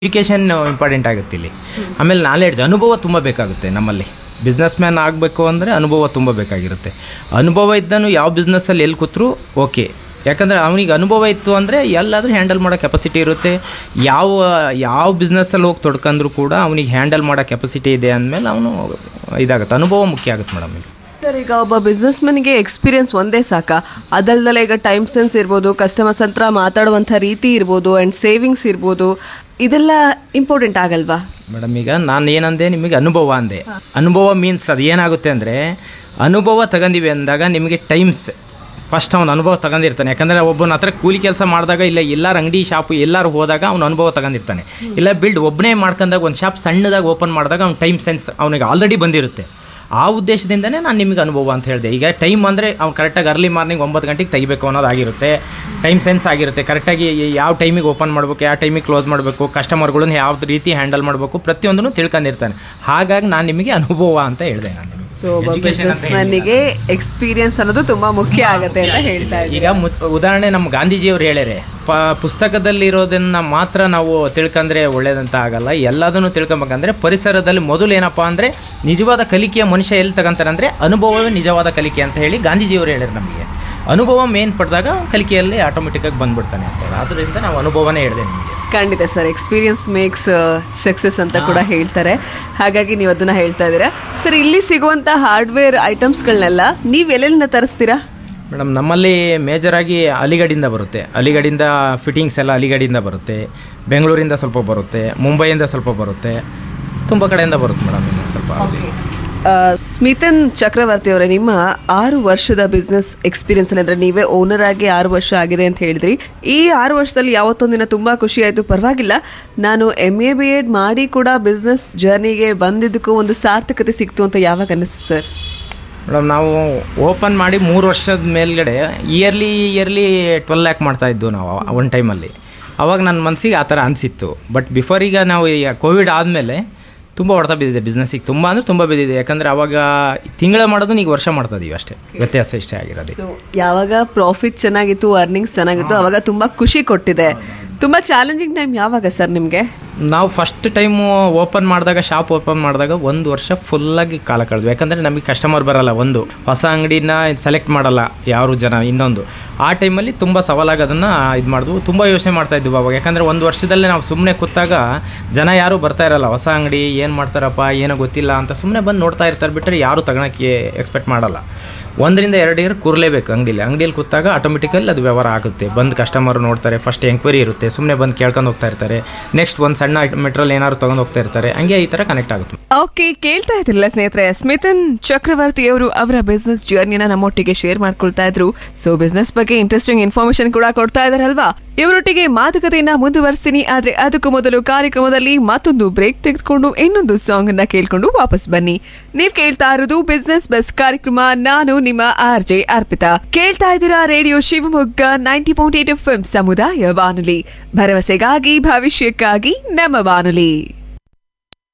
education important ಆಗುತ್ತೆ ಇಲ್ಲಿ ಆಮೇಲೆ ನಾಲೆಡ್ಜ್ ಅನುಭವ ತುಂಬ ಬೇಕಾಗುತ್ತೆ ನಮ್ಮಲ್ಲಿ ಬಿಸ್ನೆಸ್ ಮ್ಯಾನ್ ಆಗಬೇಕು ಅಂದರೆ ಅನುಭವ ತುಂಬ ಬೇಕಾಗಿರುತ್ತೆ ಅನುಭವ ಇದ್ದನು ಯಾವ ಬಿಸ್ನೆಸ್ಸಲ್ಲಿ ಎಲ್ಲಿ ಕೂತ್ರು ಓಕೆ ಯಾಕಂದರೆ ಅವನಿಗೆ ಅನುಭವ ಇತ್ತು ಅಂದರೆ ಎಲ್ಲಾದರೂ ಹ್ಯಾಂಡಲ್ ಮಾಡೋ ಕೆಪಾಸಿಟಿ ಇರುತ್ತೆ ಯಾವ ಯಾವ ಬಿಸ್ನೆಸ್ಸಲ್ಲಿ ಹೋಗಿ ತೊಡ್ಕಂದ್ರೂ ಕೂಡ ಅವನಿಗೆ ಹ್ಯಾಂಡಲ್ ಮಾಡೋ ಕೆಪಾಸಿಟಿ ಇದೆ ಅಂದಮೇಲೆ ಅವನು ಇದಾಗುತ್ತೆ ಅನುಭವ ಮುಖ್ಯ ಆಗುತ್ತೆ ಮೇಡಮ್ ಇಲ್ಲಿ ಸರ್ ಈಗ ಒಬ್ಬ ಬಿಸ್ನೆಸ್ ಮನ್ಗೆ ಎಕ್ಸ್ಪೀರಿಯನ್ಸ್ ಒಂದೇ ಸಾಕ ಅದಲ್ದಲ್ಲ ಈಗ ಟೈಮ್ ಸೆನ್ಸ್ ಇರ್ಬೋದು ಕಸ್ಟಮರ್ಸ್ ಹತ್ರ ಮಾತಾಡುವಂಥ ರೀತಿ ಇರ್ಬೋದು ಆ್ಯಂಡ್ ಸೇವಿಂಗ್ಸ್ ಇರ್ಬೋದು ಇದೆಲ್ಲ ಇಂಪಾರ್ಟೆಂಟ್ ಆಗಲ್ವಾ ಮೇಡಮ್ ಈಗ ನಾನು ಏನಂದೆ ನಿಮಗೆ ಅನುಭವ ಅಂದೆ ಅನುಭವ ಮೀನ್ಸ್ ಅದು ಏನಾಗುತ್ತೆ ಅಂದರೆ ಅನುಭವ ತಗೊಂಡಿವಿ ಅಂದಾಗ ನಿಮಗೆ ಟೈಮ್ಸ್ ಫಸ್ಟ್ ಅವ್ನು ಅನುಭವ ತಗೊಂಡಿರ್ತಾನೆ ಯಾಕಂದರೆ ಒಬ್ಬನ ಹತ್ರ ಕೂಲಿ ಕೆಲಸ ಮಾಡಿದಾಗ ಇಲ್ಲ ಎಲ್ಲಾರು ಅಂಗಡಿ ಶಾಪು ಎಲ್ಲರೂ ಹೋದಾಗ ಅವ್ನು ಅನುಭವ ತಗೊಂಡಿರ್ತಾನೆ ಇಲ್ಲ ಬಿಲ್ಡ್ ಒಬ್ಬನೇ ಮಾಡ್ಕೊಂಡಾಗ ಒಂದು ಶಾಪ್ ಸಣ್ಣದಾಗಿ ಓಪನ್ ಮಾಡಿದಾಗ ಅವ್ನು ಟೈಮ್ ಸೆನ್ಸ್ ಅವನಿಗೆ ಆಲ್ರೆಡಿ ಬಂದಿರುತ್ತೆ ಆ ಉದ್ದೇಶದಿಂದನೇ ನಾನು ನಿಮಗೆ ಅನುಭವ ಅಂತ ಹೇಳಿದೆ ಈಗ ಟೈಮ್ ಅಂದರೆ ಅವ್ನು ಕರೆಕ್ಟಾಗಿ ಅರ್ಲಿ ಮಾರ್ನಿಂಗ್ ಒಂಬತ್ತು ಗಂಟೆಗೆ ತೆಗಿಬೇಕು ಅನ್ನೋದಾಗಿರುತ್ತೆ ಟೈಮ್ ಸೆನ್ಸ್ ಆಗಿರುತ್ತೆ ಕರೆಕ್ಟಾಗಿ ಯಾವ ಟೈಮಿಗೆ ಓಪನ್ ಮಾಡಬೇಕು ಯಾವ ಟೈಮಿಗೆ ಕ್ಲೋಸ್ ಮಾಡಬೇಕು ಕಸ್ಟಮರ್ಗಳನ್ನ ಯಾವ ರೀತಿ ಹ್ಯಾಂಡಲ್ ಮಾಡಬೇಕು ಪ್ರತಿಯೊಂದನ್ನು ತಿಳ್ಕೊಂಡಿರ್ತಾನೆ ಹಾಗಾಗಿ ನಾನು ನಿಮಗೆ ಅನುಭವ ಅಂತ ಹೇಳಿದೆ ನಾನು ನಿಮಗೆ ಸೊ ಒಬ್ಬ ಬಿಸ್ನೆಸ್ ಮನ್ನಿಗೆ ಎಕ್ಸ್ಪೀರಿಯನ್ಸ್ ಅನ್ನೋದು ತುಂಬಾ ಮುಖ್ಯ ಆಗುತ್ತೆ ಅಂತ ಹೇಳ್ತಾ ಇದ್ದೀನಿ ಈಗ ಮು- ಉದಾಹರಣೆ ನಮ್ಮ ಗಾಂಧೀಜಿಯವರು ಹೇಳ್ಯಾರೆ ಪ ಪುಸ್ತಕದಲ್ಲಿರೋದನ್ನ ಮಾತ್ರ ನಾವು ತಿಳ್ಕೊಂಡ್ರೆ ಒಳ್ಳೇದಂತ ಆಗಲ್ಲ ಎಲ್ಲದನ್ನು ತಿಳ್ಕೊಬೇಕಂದ್ರೆ ಪರಿಸರದಲ್ಲಿ ಮೊದಲು ಏನಪ್ಪಾ ಅಂದರೆ ನಿಜವಾದ ಕಲಿಕೆಯ ಮನುಷ್ಯ ಎಲ್ಲಿ ತಗೊಂತಾರೆ ಅಂದರೆ ಅನುಭವವೇ ನಿಜವಾದ ಕಲಿಕೆ ಅಂತ ಹೇಳಿ ಗಾಂಧೀಜಿಯವರು ಹೇಳ್ಯಾರ ನಮಗೆ ಅನುಭವ ಮೇನ್ ಪಡೆದಾಗ ಕಲಿಕೆಯಲ್ಲಿ ಆಟೋಮೆಟಿಕ್ಕಾಗಿ ಬಂದ್ಬಿಡ್ತಾನೆ ಅಂತ ಹೇಳಿ ಆದ್ದರಿಂದ ನಾವು ಅನುಭವನೇ ಹೇಳಿದೆ ನಿಮಗೆ ಖಂಡಿತ ಸರ್ ಎಕ್ಸ್ಪೀರಿಯನ್ಸ್ ಮೇಕ್ಸ್ ಸಕ್ಸಸ್ ಅಂತ ಕೂಡ ಹೇಳ್ತಾರೆ ಹಾಗಾಗಿ ನೀವು ಅದನ್ನ ಹೇಳ್ತಾ ಇದ್ದೀರಾ ಸರ್ ಇಲ್ಲಿ ಸಿಗುವಂತ ಹಾರ್ಡ್ವೇರ್ ಐಟಮ್ಸ್ಗಳನ್ನೆಲ್ಲ ನೀವು ಎಲ್ಲೆಲ್ಲಿಂದ ತರಿಸ್ತೀರಾ ಮೇಡಮ್ ನಮ್ಮಲ್ಲಿ ಮೇಜರಾಗಿ ಅಲಿಗಢಿಂದ ಬರುತ್ತೆ ಅಲಿಗಢಿಂದ ಫಿಟ್ಟಿಂಗ್ಸ್ ಎಲ್ಲ ಅಲಿಗಢಿಂದ ಬರುತ್ತೆ ಬೆಂಗಳೂರಿಂದ ಸ್ವಲ್ಪ ಬರುತ್ತೆ ಮುಂಬೈಯಿಂದ ಸ್ವಲ್ಪ ಬರುತ್ತೆ ತುಂಬ ಕಡೆಯಿಂದ ಬರುತ್ತೆ ಮೇಡಮ್ ಇನ್ನು ಸ್ವಲ್ಪ ಆ, ಸ್ಮಿತನ್ ಚಕ್ರವರ್ತಿ ಅವರೇ ನಿಮ್ಮ ಆರು ವರ್ಷದ ಬಿಸ್ನೆಸ್ ಎಕ್ಸ್ಪೀರಿಯನ್ಸ್ ಅಂದ್ರೆ ನೀವೇ ಓನರ್ ಆಗಿ ಆರು ವರ್ಷ ಆಗಿದೆ ಅಂತ ಹೇಳಿದ್ರಿ ಈ ಆರು ವರ್ಷದಲ್ಲಿ ಯಾವತ್ತೊಂದಿನ ತುಂಬಾ ಖುಷಿ ಆಯ್ತು ಪರವಾಗಿಲ್ಲ ನಾನು ಎಮ್ ಎ ಬಿ ಎಡ್ ಮಾಡಿ ಕೂಡ ಬಿಸ್ನೆಸ್ ಜರ್ನಿಗೆ ಬಂದಿದ್ದಕ್ಕೂ ಒಂದು ಸಾರ್ಥಕತೆ ಸಿಕ್ತು ಅಂತ ಯಾವಾಗ ಅನ್ನಿಸ್ತು ಸರ್ ಮೇಡಮ್ ನಾವು ಓಪನ್ ಮಾಡಿ ಮೂರು ವರ್ಷದ ಮೇಲ್ಗಡೆ ಇಯರ್ಲಿ ಇಯರ್ಲಿ ಟ್ವೆಲ್ ಲ್ಯಾಕ್ ಮಾಡ್ತಾ ಇದ್ವು ನಾವು ಒನ್ ಟೈಮಲ್ಲಿ ಅವಾಗ ನನ್ನ ಮನಸ್ಸಿಗೆ ಆ ಥರ ಅನಿಸಿತ್ತು ಬಟ್ ಬಿಫೋರ್ ಈಗ ನಾವು ಈಗ ಕೋವಿಡ್ ಆದಮೇಲೆ ತುಂಬ ಹೊಡೆತ ಬಿದ್ದಿದೆ ಬಿಸ್ನೆಸ್ಸಿಗೆ ತುಂಬ ಅಂದರೆ ತುಂಬ ಬಿದ್ದಿದೆ ಯಾಕಂದರೆ ಅವಾಗ ತಿಂಗಳ ಮಾಡೋದು ಈಗ ವರ್ಷ ಮಾಡ್ತಾ ಇದೀವಿ ಅಷ್ಟೇ ವ್ಯತ್ಯಾಸ ಇಷ್ಟೇ ಆಗಿರೋದು ಸೊ ಯಾವಾಗ ಪ್ರಾಫಿಟ್ ಚೆನ್ನಾಗಿತ್ತು ಅರ್ನಿಂಗ್ಸ್ ಚೆನ್ನಾಗಿತ್ತು ಅವಾಗ ತುಂಬಾ ಖುಷಿ ಕೊಟ್ಟಿದೆ ತುಂಬಾ ಚಾಲೆಂಜಿಂಗ್ ಟೈಮ್ ಯಾವಾಗ ಸರ್ ನಿಮಗೆ ನಾವು ಫಸ್ಟ್ ಟೈಮು ಓಪನ್ ಮಾಡಿದಾಗ ಶಾಪ್ ಓಪನ್ ಮಾಡಿದಾಗ ಒಂದು ವರ್ಷ ಫುಲ್ಲಾಗಿ ಕಾಲ ಕಳೆದ್ವಿ ಯಾಕಂದರೆ ನಮಗೆ ಕಸ್ಟಮರ್ ಬರಲ್ಲ ಒಂದು ಹೊಸ ಅಂಗಡಿನ ಸೆಲೆಕ್ಟ್ ಮಾಡಲ್ಲ ಯಾರು ಜನ ಇನ್ನೊಂದು ಆ ಟೈಮಲ್ಲಿ ತುಂಬ ಸವಾಲಾಗಿ ಅದನ್ನು ಇದು ಮಾಡಿದ್ವು ತುಂಬ ಯೋಚನೆ ಮಾಡ್ತಾ ಇದ್ವಿ ಅವಾಗ ಯಾಕಂದರೆ ಒಂದು ವರ್ಷದಲ್ಲೇ ನಾವು ಸುಮ್ಮನೆ ಕೂತಾಗ ಜನ ಯಾರೂ ಬರ್ತಾ ಇರಲ್ಲ ಹೊಸ ಅಂಗಡಿ ಏನು ಮಾಡ್ತಾರಪ್ಪ ಏನೋ ಗೊತ್ತಿಲ್ಲ ಅಂತ ಸುಮ್ಮನೆ ಬಂದು ನೋಡ್ತಾ ಇರ್ತಾರೆ ಬಿಟ್ಟರೆ ಯಾರು ತಗೊಳಕ್ಕೆ ಎಕ್ಸ್ಪೆಕ್ಟ್ ಮಾಡಲ್ಲ ಒಂದರಿಂದ ಎರಡು ಇಯರ್ ಕೂರಲೇಬೇಕು ಅಂಗಡಿಲಿ ಅಂಗಡಿಯಲ್ಲಿ ಕೂತಾಗ ಆಟೋಮೆಟಿಕಲ್ಲಿ ಅದು ವ್ಯವಹಾರ ಆಗುತ್ತೆ ಬಂದು ಕಸ್ಟಮರ್ ನೋಡ್ತಾರೆ ಫಸ್ಟ್ ಎಂಕ್ವೈರಿ ಇರುತ್ತೆ ಸುಮ್ಮನೆ ಬಂದು ಕೇಳ್ಕೊಂಡು ಹೋಗ್ತಾ ಇರ್ತಾರೆ ನೆಕ್ಸ್ಟ್ ಒಂದು ಸಣ್ಣ ಮೆಟ್ರಲ್ ಏನಾದ್ರು ತೊಗೊಂಡು ಹೋಗ್ತಾ ಇರ್ತಾರೆ ಹಂಗೆ ಈ ಥರ ಕನೆಕ್ಟ್ ಆಗುತ್ತೆ ಓಕೆ ಕೇಳ್ತಾ ಇದ್ರಲ್ಲ ಸ್ನೇಹಿತರೆ ಸ್ಮಿತನ್ ಚಕ್ರವರ್ತಿ ಅವರು ಅವರ ಬಿಸ್ನೆಸ್ ಜರ್ನಿನ ನಮ್ಮೊಟ್ಟಿಗೆ ಶೇರ್ ಮಾಡ್ಕೊಳ್ತಾ ಇದ್ರು ಸೊ ಬಿಸ್ನೆಸ್ ಬಗ್ಗೆ ಇಂಟ್ರೆಸ್ಟಿಂಗ್ ಇನ್ಫಾರ್ಮೇಶನ್ ಕೂಡ ಕೊಡ್ತಾ ಇದಾರಲ್ವಾ ಇವರೊಟ್ಟಿಗೆ ಮಾತುಕತೆಯನ್ನ ಮುಂದುವರಿಸ್ತೀನಿ ಆದ್ರೆ ಅದಕ್ಕೂ ಮೊದಲು ಕಾರ್ಯಕ್ರಮದಲ್ಲಿ ಮತ್ತೊಂದು ಬ್ರೇಕ್ ತೆಗೆದುಕೊಂಡು ಇನ್ನೊಂದು ಸಾಂಗ್ ಅನ್ನ ಕೇಳ್ಕೊಂಡು ವಾಪಸ್ ಬನ್ನಿ ನೀವ್ ಕೇಳ್ತಾ ಇರೋದು ಬಿಸ್ನೆಸ್ ಬಸ್ ಕಾರ್ಯಕ್ರಮ ನಾನು ನಿಮ್ಮ ಆರ್ ಜೆ ಅರ್ಪಿತಾ ಕೇಳ್ತಾ ಇದ್ದೀರಾ radio Shivamogga ninety point eight F ಸಮುದಾಯ ಬಾನುಲಿ ಭರವಸೆಗಾಗಿ ಭವಿಷ್ಯಕ್ಕಾಗಿ ನಮ್ಮ ಬಾನುಲಿ